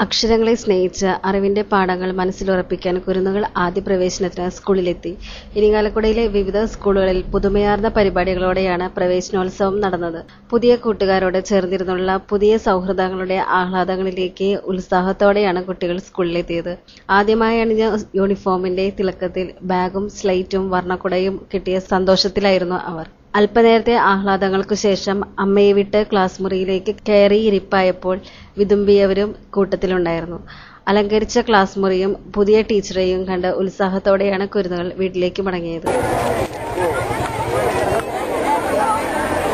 അക്ഷരങ്ങളെ സ്നേഹിച്ച് അറിവിന്റെ പാഠങ്ങൾ മനസ്സിലുറപ്പിക്കാൻ കുരുന്നുകൾ ആദ്യ പ്രവേശനത്തിന് സ്കൂളിലെത്തി ഇരിങ്ങാലക്കുടയിലെ വിവിധ സ്കൂളുകളിൽ പുതുമയാർന്ന പരിപാടികളോടെയാണ് പ്രവേശനോത്സവം നടന്നത് പുതിയ കൂട്ടുകാരോട് ചേർന്നിരുന്നുള്ള പുതിയ സൗഹൃദങ്ങളുടെ ആഹ്ലാദങ്ങളിലേക്ക് ഉത്സാഹത്തോടെയാണ് കുട്ടികൾ സ്കൂളിലെത്തിയത് ആദ്യമായി അണിഞ്ഞ യൂണിഫോമിന്റെ തിളക്കത്തിൽ ബാഗും സ്ലേറ്റും വർണ്ണക്കുടയും കിട്ടിയ സന്തോഷത്തിലായിരുന്നു അവർ അല്പനേരത്തെ ആഹ്ലാദങ്ങൾക്കു ശേഷം അമ്മയെ വിട്ട് ക്ലാസ് മുറിയിലേക്ക് കയറിയിരിപ്പായപ്പോൾ വിതുമ്പിയവരും കൂട്ടത്തിലുണ്ടായിരുന്നു അലങ്കരിച്ച ക്ലാസ് മുറിയും പുതിയ ടീച്ചറെയും കണ്ട് ഉത്സാഹത്തോടെയാണ് കുരുന്നുകൾ വീട്ടിലേക്ക് മടങ്ങിയത്